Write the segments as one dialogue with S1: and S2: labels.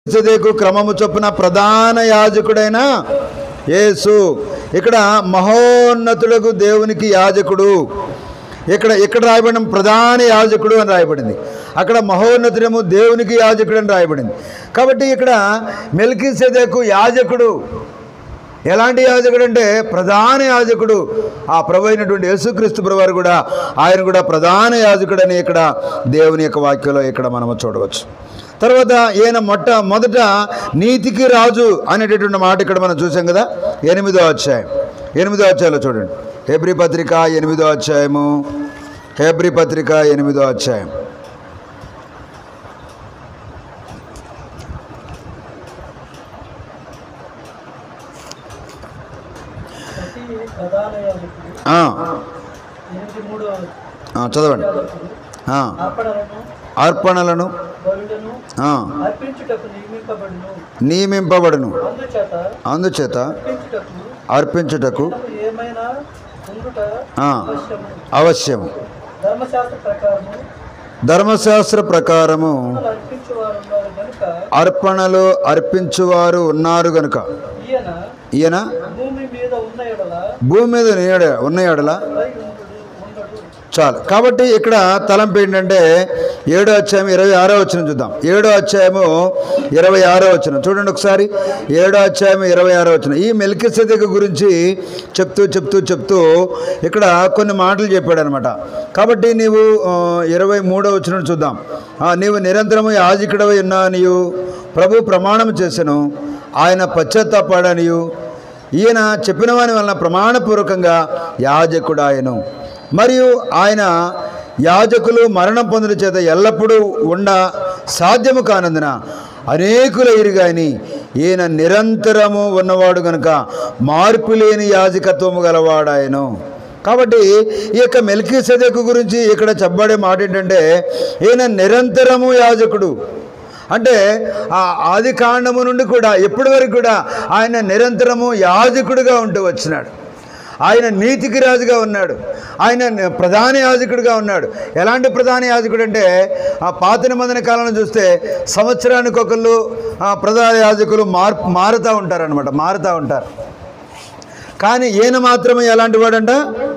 S1: మెల్కిసెదెకు క్రమము చొప్పున ప్రధాన యాజకుడైన యేసు ఇక్కడ మహోన్నతులకు దేవునికి యాజకుడు ఇక్కడ ఇక్కడ రాయబడిన ప్రధాన యాజకుడు అని రాయబడింది అక్కడ మహోన్నతుడేమో దేవునికి యాజకుడు అని రాయబడింది కాబట్టి ఇక్కడ మెల్కిసెదెకు యాజకుడు ఎలాంటి యాజకుడు అంటే ప్రధాన యాజకుడు ఆ ప్రభు అయినటువంటి యేసుక్రీస్తు ప్రభు వారు కూడా ఆయన కూడా ప్రధాన యాజకుడు అని ఇక్కడ దేవుని యొక్క వాక్యంలో ఇక్కడ మనము చూడవచ్చు తర్వాత ఈయన మొట్ట మొదట నీతికి రాజు అనేటటువంటి మాట ఇక్కడ మనం చూసాం కదా ఎనిమిదో అధ్యాయం ఎనిమిదో అధ్యాయంలో చూడండి హెబ్రి పత్రిక ఎనిమిదో అధ్యాయము హెబ్రి పత్రిక ఎనిమిదో అధ్యాయం
S2: ప్రతి ప్రధాన యాజకుడు
S1: ఆ,
S2: ఎనిమిది మూడు
S1: ఆ, చదవండి
S2: యాజకుడు
S1: ఆ,
S2: అర్పణలను
S1: అర్పణలను
S2: బలులను
S1: ఆ,
S2: అర్పించుటకు నియమింపబడును
S1: నియమింపబడును
S2: అందుచేత
S1: అందుచేత
S2: అర్పించుటకు
S1: అర్పించుటకు
S2: మనకు ఏమైనా ఉండుట
S1: ఆ.
S2: అవశ్యము
S1: అవశ్యము
S2: ధర్మశాస్త్ర ప్రకారము
S1: ధర్మశాస్త్ర ప్రకారము
S2: మనలు అర్పించువారు ఉన్నారు కనుక
S1: అర్పణలు అర్పించువారు ఉన్నారు గనుక
S2: ఈయన
S1: ఈయన
S2: భూమి మీద ఉన్న ఎడల
S1: భూమి మీద నీడ ఉన్న ఎడల
S2: పై ఉండుడు ఉండడు
S1: చాలు కాబట్టి ఇక్కడ తలంపు ఏంటంటే ఏడో అధ్యాయం ఇరవై ఆరో వచ్చిన చూద్దాం ఏడో అధ్యాయము ఇరవై ఆరో వచ్చిన చూడండి ఒకసారి ఏడో అధ్యాయం ఇరవై ఆరో వచ్చిన ఈ మెల్కిసెదెక్ గురించి చెప్తూ చెప్తూ చెప్తూ ఇక్కడ కొన్ని మాటలు చెప్పాడు అనమాట కాబట్టి నీవు ఆ, ఇరవై మూడో వచ్చిన చూద్దాం ఆ, నీవు నిరంతరము యాజకుడవై ఉన్నానియు ప్రభు ప్రమాణం చేసెను ఆయన పశ్చాత్తాపాడనియు ఈయన చెప్పిన వాని వలన ప్రమాణపూర్వకంగా యాజకుడాయను మరియు ఆయన యాజకులు మరణం పొందిన చేత ఎల్లప్పుడూ ఉండ సాధ్యము కానందున అనేకుల ఇరుగాని ఈయన నిరంతరము ఉన్నవాడు గనుక మార్పు లేని యాజకత్వము గలవాడాయను కాబట్టి ఈ యొక్క మెల్కీ సదకు గురించి ఇక్కడ చెప్పబడే మాట ఏంటంటే ఈయన నిరంతరము యాజకుడు అంటే ఆ ఆది కాండము నుండి కూడా ఎప్పటి వరకు కూడా ఆయన నిరంతరము యాజకుడిగా ఉంటూ వచ్చినాడు ఆయన నీతికి రాజుగా ఉన్నాడు ఆయన న- ప్రధాన యాజకుడిగా ఉన్నాడు ఎలాంటి ప్రధాన యాజకుడు అంటే ఆ పాత నిబంధన కాలంలో చూస్తే సంవత్సరానికి ఒకళ్ళు ఆ ప్రధాన యాజకులు మార్ మారుతూ ఉంటారనమాట మారుతూ ఉంటారు కానీ ఈయన మాత్రమే ఎలాంటి వాడంట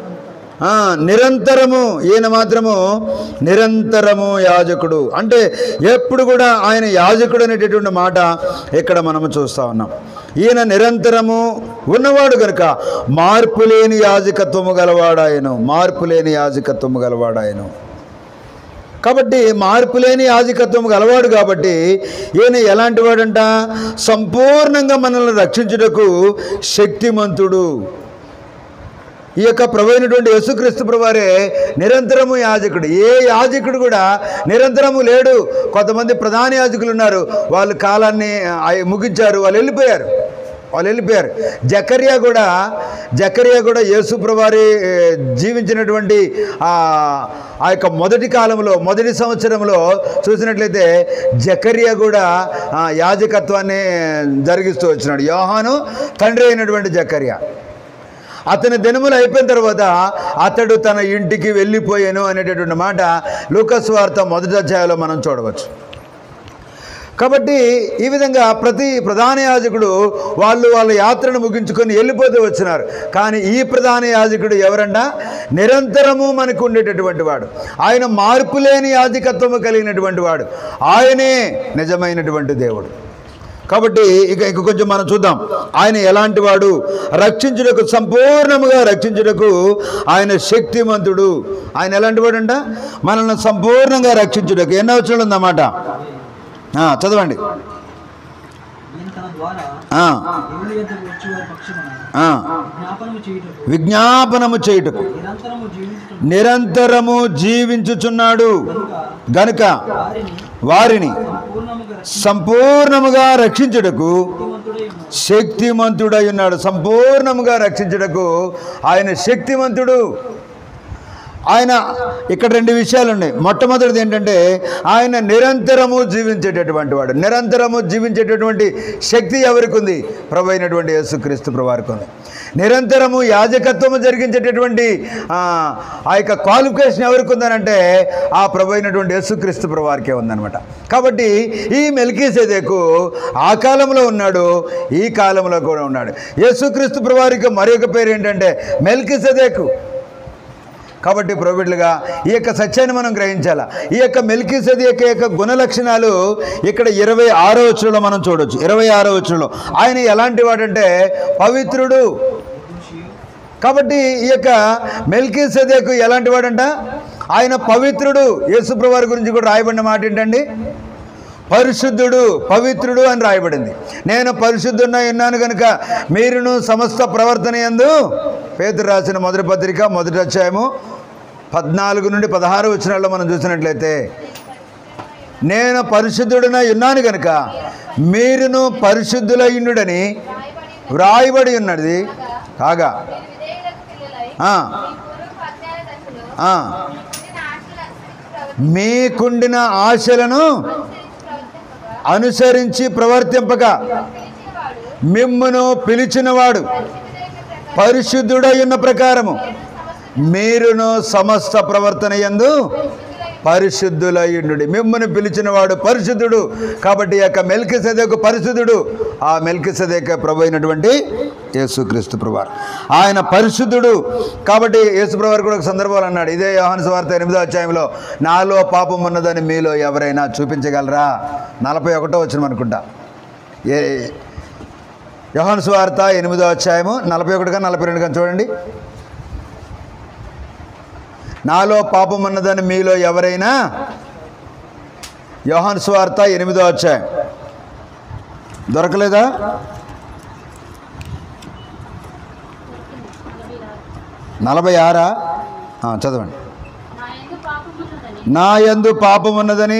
S1: ఆ, నిరంతరము ఈయన మాత్రము నిరంతరము యాజకుడు అంటే ఎప్పుడు కూడా ఆయన యాజకుడు అనేటటువంటి మాట ఇక్కడ మనము చూస్తూ ఉన్నాం ఈయన నిరంతరము ఉన్నవాడు కనుక మార్పు లేని యాజకత్వము గలవాడాయను మార్పు లేని యాజకత్వము గలవాడాయను కాబట్టి మార్పు లేని యాజకత్వం గలవాడు కాబట్టి ఈయన ఎలాంటి వాడంట సంపూర్ణంగా మనల్ని రక్షించుటకు శక్తిమంతుడు ఈ యొక్క ప్రభు అయినటువంటి యేసుక్రీస్తు ప్రభువారే నిరంతరము యాజకుడు ఏ యాజకుడు కూడా నిరంతరము లేడు కొంతమంది ప్రధాన యాజకులు ఉన్నారు వాళ్ళు కాలాన్ని ఆ, ముగించారు వాళ్ళు వెళ్ళిపోయారు వాళ్ళు వెళ్ళిపోయారు జకర్యా కూడా జకర్యా కూడా యేసు ప్రభువారి ఏ, జీవించినటువంటి ఆ ఆ యొక్క మొదటి కాలంలో మొదటి సంవత్సరంలో చూసినట్లయితే జకర్యా కూడా ఆ, యాజకత్వాన్ని జరిగిస్తూ వచ్చినాడు యోహాను తండ్రి అయినటువంటి జకర్యా అతని దినములు అయిపోయిన తర్వాత అతడు తన ఇంటికి వెళ్ళిపోయాను అనేటటువంటి మాట లూకస్ వార్త మొదటి అధ్యాయంలో మనం చూడవచ్చు కాబట్టి ఈ విధంగా ప్రతి ప్రధాన యాజకుడు వాళ్ళు వాళ్ళ యాత్రను ముగించుకొని వెళ్ళిపోతూ వచ్చినారు కానీ ఈ ప్రధాన యాజకుడు ఎవరంట నిరంతరము మనకు ఉండేటటువంటి వాడు ఆయన మార్పు లేని యాజకత్వము కలిగినటువంటి వాడు ఆయనే నిజమైనటువంటి దేవుడు కాబట్టి ఇక ఇక కొంచెం మనం చూద్దాం ఆయన ఎలాంటి వాడు రక్షించుటకు సంపూర్ణముగా రక్షించుటకు ఆయన శక్తిమంతుడు ఆయన ఎలాంటి వాడు అంట మనల్ని సంపూర్ణంగా రక్షించుటకు ఎన్నో వచ్చిన ఉందన్నమాట ఆ, చదవండి
S2: ఈయన తన ద్వారా
S1: ఆ,
S2: దేవుని యొద్దకు వచ్చి వారి పక్షమున
S1: ఆ,
S2: జ్ఞాపనము చేయుటకు
S1: విజ్ఞాపనము చేయుటకు
S2: నిరంతరము జీవించటం
S1: నిరంతరము జీవించుచున్నాడు గనుక
S2: వారిని
S1: వారిని
S2: పూర్ణముగా
S1: సంపూర్ణముగా రక్షించుటకు
S2: శక్తివంతుడై ఉన్నాడు.
S1: శక్తిమంతుడై ఉన్నాడు సంపూర్ణముగా రక్షించుటకు ఆయన శక్తిమంతుడు ఆయన ఇక్కడ రెండు విషయాలు ఉన్నాయి మొట్టమొదటిది ఏంటంటే ఆయన నిరంతరము జీవించేటటువంటి వాడు నిరంతరము జీవించేటటువంటి శక్తి ఎవరికి ఉంది ప్రభు అయినటువంటి యేసుక్రీస్తు ప్రభువారికి ఉంది నిరంతరము యాజకత్వము జరిగించేటటువంటి ఆ ఆ యొక్క క్వాలిఫికేషన్ ఎవరికి ఉందనంటే ఆ ప్రభు అయినటువంటి యేసుక్రీస్తు ప్రభువారికే ఉందన్నమాట కాబట్టి ఈ మెల్కీసేదేకు ఆ కాలంలో ఉన్నాడు ఈ కాలంలో కూడా ఉన్నాడు యేసుక్రీస్తు ప్రభువారికి మరొక పేరు ఏంటంటే మెల్కీసేదేకు కాబట్టి ప్రోబిడ్లుగా ఈ యొక్క సత్యాన్ని మనం గ్రహించాలా ఈ యొక్క మెల్కీ సది యొక్క యొక్క గుణ లక్షణాలు ఇక్కడ ఇరవై ఆరో వచ్చులో మనం చూడొచ్చు ఇరవై ఆరో వచ్చులో ఆయన ఎలాంటి వాడంటే పవిత్రుడు కాబట్టి ఈ యొక్క మెల్కీ సదేకు ఎలాంటి వాడంట ఆయన పవిత్రుడు యేసుప్రవారి గురించి కూడా రాయబడిన మాట ఏంటండి పరిశుద్ధుడు పవిత్రుడు అని రాయబడింది నేను పరిశుద్ధున్నా ఉన్నాను కనుక మీరును సమస్త ప్రవర్తన యందు పేతురు రాసిన మొదటి పత్రిక మొదటి అధ్యాయము పద్నాలుగు నుండి పదహారు వచ్చినాల్లో మనం చూసినట్లయితే నేను పరిశుద్ధుడినై ఉన్నాను కనుక మీరును పరిశుద్ధులయ్యుడని వ్రాయబడి ఉన్నది కాగా ఆ, ఆ, మీకుండిన ఆశలను అనుసరించి ప్రవర్తింపగా మిమ్మును పిలిచినవాడు పరిశుద్ధుడై ఉన్న ప్రకారము మీరును సమస్త ప్రవర్తన యందు పరిశుద్ధులయ్యుండు మిమ్మల్ని పిలిచినవాడు పరిశుద్ధుడు కాబట్టి ఈ యొక్క మెల్కి సదేకు పరిశుద్ధుడు ఆ మెల్కి సదేక ప్రభు అయినటువంటి యేసుక్రీస్తు ప్రభువారు ఆయన పరిశుద్ధుడు కాబట్టి యేసు ప్రభువారు కూడా ఒక సందర్భంలో అన్నాడు ఇదే యోహాను సువార్త ఎనిమిదో అధ్యాయంలో నాలో పాపం ఉన్నదని మీలో ఎవరైనా చూపించగలరా నలభై ఒకటో వచ్చిన అనుకుంటా ఏ యోహాను సువార్త ఎనిమిదో అధ్యాయము నలభై ఒకటిగా నలభై రెండుగా చూడండి నాలో పాపం ఉన్నదని మీలో ఎవరైనా యోహాను సువార్త ఎనిమిదో అధ్యాయం దొరకలేదా నలభై ఆరా ఆ, చదవండి నా యందు పాపం ఉన్నదని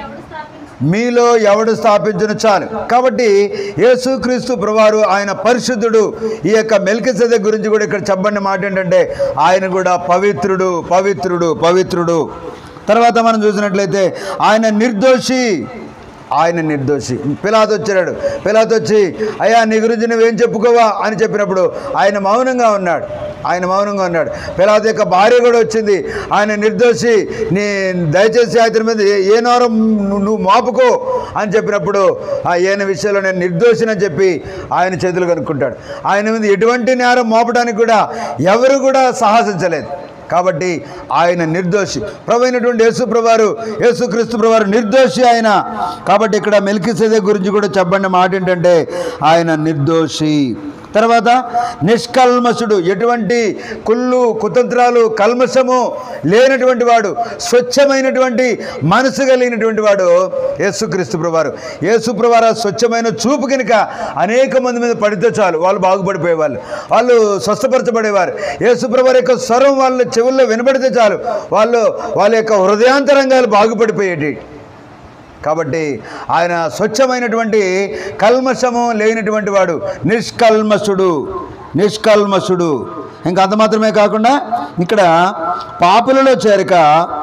S1: మీలో ఎవడు స్థాపించును చాలు కాబట్టి యేసుక్రీస్తు ప్రభువారు ఆయన పరిశుద్ధుడు ఈ యొక్క మెల్కిసెద గురించి కూడా ఇక్కడ చెప్పండి మాట ఏంటంటే ఆయన కూడా పవిత్రుడు పవిత్రుడు పవిత్రుడు తర్వాత మనం చూసినట్లయితే ఆయన నిర్దోషి ఆయన నిర్దోషి పిలాత్ వచ్చాడు పిలాత్ వచ్చి అయ్యా నీ గురించి నువ్వేం చెప్పుకోవా అని చెప్పినప్పుడు ఆయన మౌనంగా ఉన్నాడు ఆయన మౌనంగా ఉన్నాడు పిలాత్ యొక్క భార్య కూడా వచ్చింది ఆయన నిర్దోషి నీ దయచేసి అతని మీద ఏ- ఏ నేరం ను- నువ్వు మోపుకో అని చెప్పినప్పుడు ఆ ఈయన విషయంలో నేను నిర్దోషినని చెప్పి ఆయన చేతులు కనుక్కుంటాడు ఆయన మీద ఎటువంటి నేరం మోపడానికి కూడా ఎవరు కూడా సాహసించలేదు కాబట్టి ఆయన నిర్దోషి ప్రభు అయినటువంటి యేసు ప్రభువారు యేసుక్రీస్తు ప్రభువారు నిర్దోషి ఆయన కాబట్టి ఇక్కడ మెల్కిసేదే గురించి కూడా చెప్పండి మాట ఏంటంటే ఆయన నిర్దోషి తర్వాత నిష్కల్మషుడు ఎటువంటి కుళ్ళు కుతంత్రాలు కల్మషము లేనటువంటి వాడు స్వచ్ఛమైనటువంటి మనసు కలిగినటువంటి వాడు యేసుక్రీస్తు ప్రభువారు యేసు ప్రభువారు ఆ స్వచ్ఛమైన చూపు కనుక అనేక మంది మీద పడితే చాలు వాళ్ళు బాగుపడిపోయేవాళ్ళు వాళ్ళు స్వస్థపరచబడేవారు యేసు ప్రభువారి యొక్క స్వరం వాళ్ళ చెవుల్లో వినబడితే చాలు వాళ్ళు వాళ్ళ యొక్క హృదయాంతరంగాలు బాగుపడిపోయేటి కాబట్టి ఆయన స్వచ్ఛమైనటువంటి కల్మషము లేనటువంటి వాడు నిష్కల్మషుడు నిష్కల్మషుడు ఇంకా అంత మాత్రమే కాకుండా ఇక్కడ పాపులలో చేరిక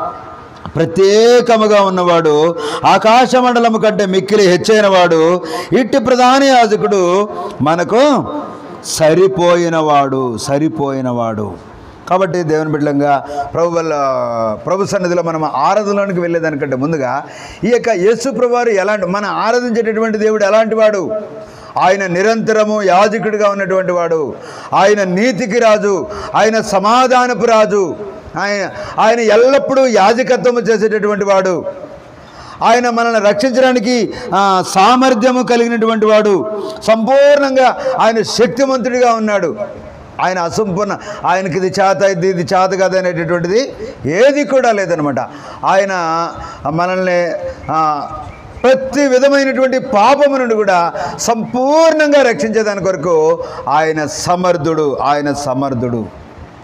S1: ప్రత్యేకముగా ఉన్నవాడు ఆకాశ మండలము కంటే మిక్కిలి హెచ్చైన వాడు ఇట్టి ప్రధాన యాజకుడు మనకు సరిపోయినవాడు సరిపోయినవాడు కాబట్టి దేవుని బిడ్డంగా ప్రభు వల్ల ప్రభు సన్నిధిలో మనం ఆరాధనలోనికి వెళ్ళేదానికంటే ముందుగా ఈ యొక్క యేసు ప్రభువారు ఎలాంటి మన ఆరాధించేటటువంటి దేవుడు ఎలాంటి వాడు ఆయన నిరంతరము యాజకుడిగా ఉన్నటువంటి వాడు ఆయన నీతికి రాజు ఆయన సమాధానపు రాజు ఆయన ఆయన ఎల్లప్పుడూ యాజకత్వము చేసేటటువంటి వాడు ఆయన మనల్ని రక్షించడానికి ఆ, సామర్థ్యము కలిగినటువంటి వాడు సంపూర్ణంగా ఆయన శక్తిమంతుడిగా ఉన్నాడు ఆయన అసంపూర్ణ ఆయనకి ఇది చేత ఇది ఇది చేత కాదు అనేటటువంటిది ఏది కూడా లేదనమాట ఆయన మనల్ని ఆ, ప్రతి విధమైనటువంటి పాపము నుండి కూడా సంపూర్ణంగా రక్షించేదాని కొరకు ఆయన సమర్థుడు ఆయన సమర్థుడు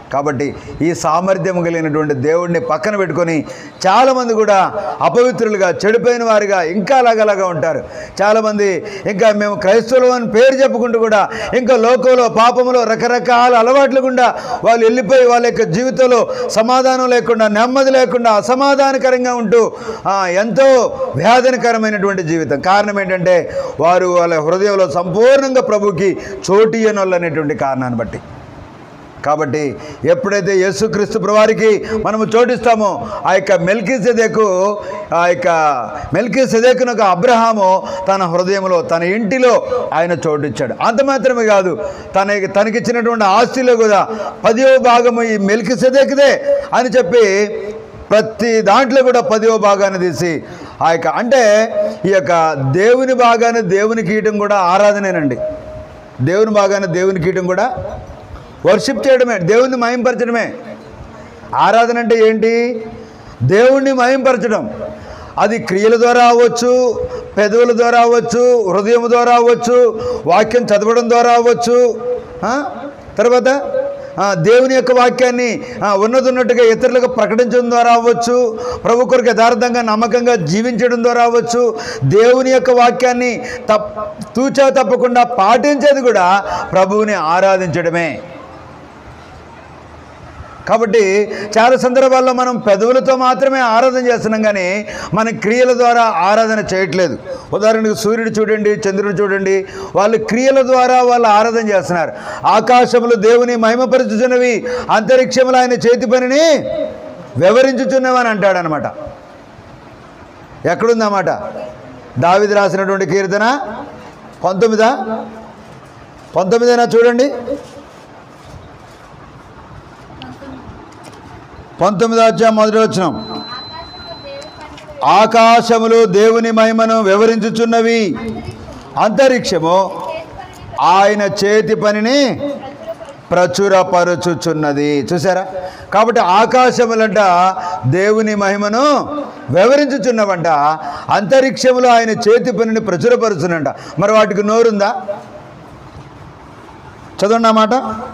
S1: కాబట్టి ఈ సామర్థ్యం కలిగినటువంటి దేవుడిని పక్కన పెట్టుకొని చాలామంది కూడా అపవిత్రులుగా చెడిపోయిన వారిగా ఇంకా అలాగలాగా ఉంటారు చాలామంది ఇంకా మేము క్రైస్తవులు అని పేరు చెప్పుకుంటూ కూడా ఇంకా లోకంలో పాపంలో రకరకాల అలవాట్ల గుండా వాళ్ళు వెళ్ళిపోయి వాళ్ళ యొక్క జీవితంలో సమాధానం లేకుండా నెమ్మది లేకుండా అసమాధానకరంగా ఉంటూ ఆ, ఎంతో వేదనకరమైనటువంటి జీవితం కారణం ఏంటంటే వారు వాళ్ళ హృదయంలో సంపూర్ణంగా ప్రభుకి చోటియనొల్లు అనేటువంటి కారణాన్ని బట్టి కాబట్టి ఎప్పుడైతే యేసుక్రీస్తు ప్రభువారికి మనము చోటిస్తామో ఆ యొక్క మెల్కీ సెదేకు ఆ యొక్క మెల్కీ సెదేకును ఒక అబ్రహాము తన హృదయంలో తన ఇంటిలో ఆయన చోటిచ్చాడు అంత మాత్రమే కాదు తన తనకిచ్చినటువంటి ఆస్తిలో కూడా పదివ భాగము ఈ మెల్కీ సెదేకుదే అని చెప్పి ప్రతి దాంట్లో కూడా పదివ భాగాన్ని తీసి ఆ యొక్క అంటే ఈ యొక్క దేవుని భాగాన్ని దేవునికి ఇయటం కూడా ఆరాధనేనండి దేవుని భాగాన్ని దేవునికి ఇయటం కూడా వర్షిప్ చేయడమే దేవుణ్ణి మహింపరచడమే ఆరాధన అంటే ఏంటి దేవుణ్ణి మహింపరచడం అది క్రియల ద్వారా అవ్వచ్చు పెదవుల ద్వారా అవ్వచ్చు హృదయం ద్వారా అవ్వచ్చు వాక్యం చదవడం ద్వారా అవ్వచ్చు ఆ? తర్వాత ఆ, దేవుని యొక్క వాక్యాన్ని ఆ, ఉన్నది ఉన్నట్టుగా ఇతరులకు ప్రకటించడం ద్వారా అవ్వచ్చు ప్రభు కొరకు యథార్థంగా నమ్మకంగా జీవించడం ద్వారా అవ్వచ్చు దేవుని యొక్క వాక్యాన్ని తప్ తూచా తప్పకుండా పాటించేది కూడా ప్రభువుని ఆరాధించడమే కాబట్టి చాలా సందర్భాల్లో మనం పెదవులతో మాత్రమే ఆరాధన చేస్తున్నాం కానీ మన క్రియల ద్వారా ఆరాధన చేయట్లేదు ఉదాహరణకు సూర్యుడు చూడండి చంద్రుడు చూడండి వాళ్ళు క్రియల ద్వారా వాళ్ళు ఆరాధన చేస్తున్నారు ఆకాశములు దేవుని మహిమపరుచుచున్నవి అంతరిక్షములు ఆయన చేతి పనిని వివరించుచున్నవని అంటాడనమాట ఎక్కడుందన్నమాట దావిది రాసినటువంటి కీర్తన పంతొమ్మిదా పంతొమ్మిదేనా చూడండి పంతొమ్మిదో అధ్యాయం మొదటి వచ్చిన ఆకాశములు దేవుని మహిమను వివరించుచున్నవి అంతరిక్షము ఆయన చేతి పనిని ప్రచురపరచుచున్నది చూసారా కాబట్టి ఆకాశములంట దేవుని మహిమను వివరించుచున్నవంట అంతరిక్షములో ఆయన చేతి పనిని ప్రచురపరుచునంట మరి వాటికి నోరుందా చదవండి ఆ మాట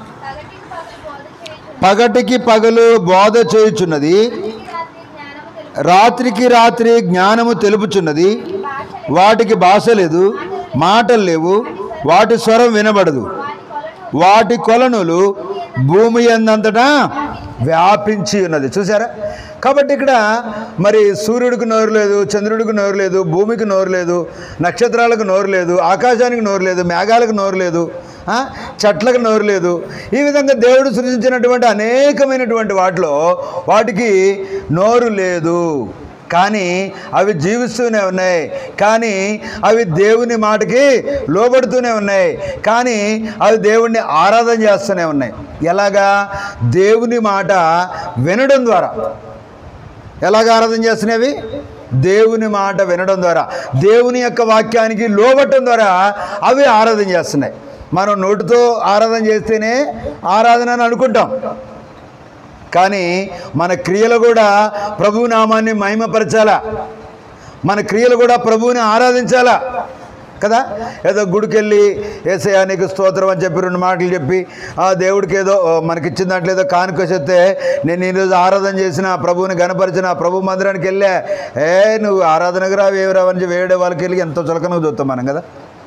S1: పగటికి పగలు బోధ చేయుచున్నది రాత్రికి రాత్రి జ్ఞానము తెలుపుచున్నది వాటికి భాష లేదు మాటలు లేవు వాటి స్వరం వినబడదు వాటి కొలనులు భూమి ఎందంతటా వ్యాపించి ఉన్నది చూసారా కాబట్టి ఇక్కడ మరి సూర్యుడికి నోరు లేదు చంద్రుడికి నోరు లేదు భూమికి నోరు లేదు నక్షత్రాలకు నోరు లేదు ఆకాశానికి నోరు లేదు మేఘాలకు నోరు లేదు ఆ, చెట్లకు నోరు లేదు ఈ విధంగా దేవుడు సృష్టించినటువంటి అనేకమైనటువంటి వాటిలో వాటికి నోరు లేదు కానీ అవి జీవిస్తూనే ఉన్నాయి కానీ అవి దేవుని మాటకి లోబడుతూనే ఉన్నాయి కానీ అవి దేవుణ్ణి ఆరాధన చేస్తూనే ఉన్నాయి ఎలాగా దేవుని మాట వినడం ద్వారా ఎలాగ ఆరాధన చేస్తున్నవి దేవుని మాట వినడం ద్వారా దేవుని యొక్క వాక్యానికి లోబట్టడం ద్వారా అవి ఆరాధన చేస్తున్నాయి మనం నోటితో ఆరాధన చేస్తేనే ఆరాధన అని అనుకుంటాం కానీ మన క్రియలు కూడా ప్రభు నామాన్ని మహిమపరచాలా మన క్రియలు కూడా ప్రభువుని ఆరాధించాలా కదా ఏదో గుడికి వెళ్ళి ఏసయ్యా నీకు స్తోత్రం అని చెప్పి రెండు మాటలు చెప్పి ఆ దేవుడికి ఏదో ఆ, మనకిచ్చిన దాంట్లో ఏదో కానుకొస్తే నేను ఈరోజు ఆరాధన చేసిన ప్రభువుని గనపరిచిన ప్రభు మందిరానికి వెళ్ళా ఏ నువ్వు ఆరాధనకు రావు ఏవి రావని చెప్పి వేడే వాళ్ళకి వెళ్ళి ఎంతో చులకనగా చూస్తాం మనం కదా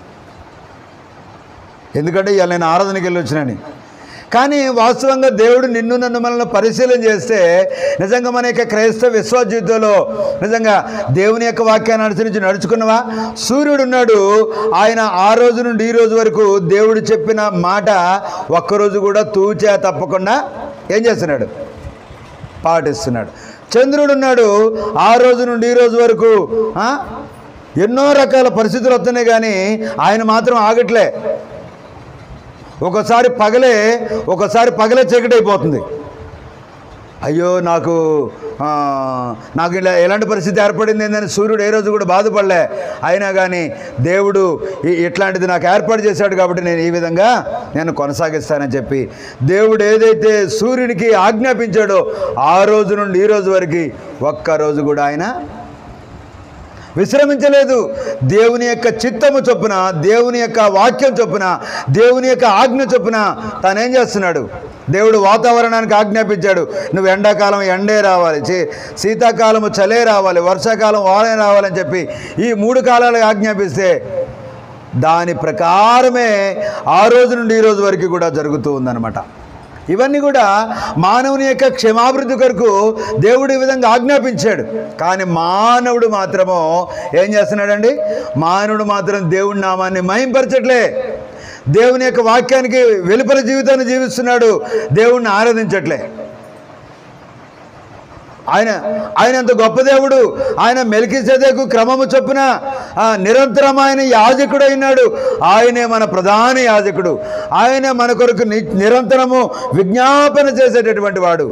S1: ఎందుకంటే ఇవాళ నేను ఆరాధనకి వెళ్ళి వచ్చినాని కానీ వాస్తవంగా దేవుడు నిన్ను నన్ను మనల్ని పరిశీలన చేస్తే నిజంగా మన యొక్క క్రైస్తవ విశ్వాస జీవితంలో నిజంగా దేవుని యొక్క వాక్యాన్ని అనుసరించి నడుచుకున్నవా సూర్యుడు ఉన్నాడు ఆయన ఆ రోజు నుండి ఈ రోజు వరకు దేవుడు చెప్పిన మాట ఒక్కరోజు కూడా తూచా తప్పకుండా ఏం చేస్తున్నాడు పాటిస్తున్నాడు చంద్రుడు ఉన్నాడు ఆ రోజు నుండి ఈ రోజు వరకు ఆ? ఎన్నో రకాల పరిస్థితులు వస్తున్నాయి కానీ ఆయన మాత్రం ఆగట్లే ఒకసారి పగలే ఒకసారి పగలే చీకటి అయిపోతుంది అయ్యో నాకు ఆ, నాకు ఇలా ఎలాంటి పరిస్థితి ఏర్పడింది ఏందని సూర్యుడు ఏ రోజు కూడా బాధపడలే అయినా కానీ దేవుడు ఇ- ఇట్లాంటిది నాకు ఏర్పాటు చేశాడు కాబట్టి నేను ఈ విధంగా నేను కొనసాగిస్తానని చెప్పి దేవుడు ఏదైతే సూర్యునికి ఆజ్ఞాపించాడో ఆ రోజు నుండి ఈ రోజు వరకు ఒక్క రోజు కూడా ఆయన విశ్రమించలేదు దేవుని యొక్క చిత్తము చొప్పున దేవుని యొక్క వాక్యం చొప్పున దేవుని యొక్క ఆజ్ఞ చొప్పున తానేం చేస్తున్నాడు దేవుడు వాతావరణానికి ఆజ్ఞాపించాడు నువ్వు ఎండాకాలం ఎండే రావాలి చీ- శీతాకాలము చలే రావాలి వర్షాకాలం వానే రావాలని చెప్పి ఈ మూడు కాలాలు ఆజ్ఞాపిస్తే దాని ప్రకారమే ఆ రోజు నుండి ఈ రోజు వరకు కూడా జరుగుతూ ఉందన్నమాట ఇవన్నీ కూడా మానవుని యొక్క క్షేమాభివృద్ధి కొరకు దేవుడు ఈ విధంగా ఆజ్ఞాపించాడు కానీ మానవుడు మాత్రము ఏం చేస్తున్నాడండి మానవుడు మాత్రం దేవుడి నామాన్ని మహింపరచట్లే దేవుని యొక్క వాక్యానికి వెలుపల జీవితాన్ని జీవిస్తున్నాడు దేవుణ్ణి ఆరాధించట్లే ఆయన ఆయన అంత గొప్ప దేవుడు ఆయన మెలికిసేదేకు క్రమము చొప్పున ఆ, నిరంతరం ఆయన యాజకుడు అయినాడు ఆయనే మన ప్రధాన యాజకుడు ఆయనే మన కొరకు ని- నిరంతరము విజ్ఞాపన చేసేటటువంటి వాడు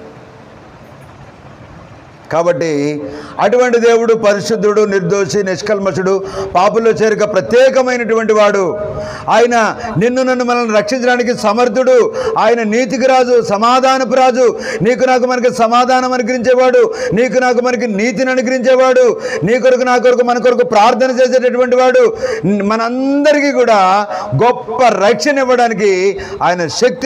S1: కాబట్టి అటువంటి దేవుడు పరిశుద్ధుడు నిర్దోషి నిష్కల్మషుడు పాపుల్లో చేరిక ప్రత్యేకమైనటువంటి వాడు ఆయన నిన్ను నన్ను మనల్ని రక్షించడానికి సమర్థుడు ఆయన నీతికి రాజు సమాధానపు రాజు నీకు నాకు మనకి సమాధానం అనుగ్రహించేవాడు నీకు నాకు మనకి నీతిని అనుగ్రహించేవాడు నీ కొరకు నా కొరకు మన కొరకు ప్రార్థన చేసేటటువంటి వాడు మనందరికీ కూడా గొప్ప రక్షణ ఇవ్వడానికి ఆయన శక్తి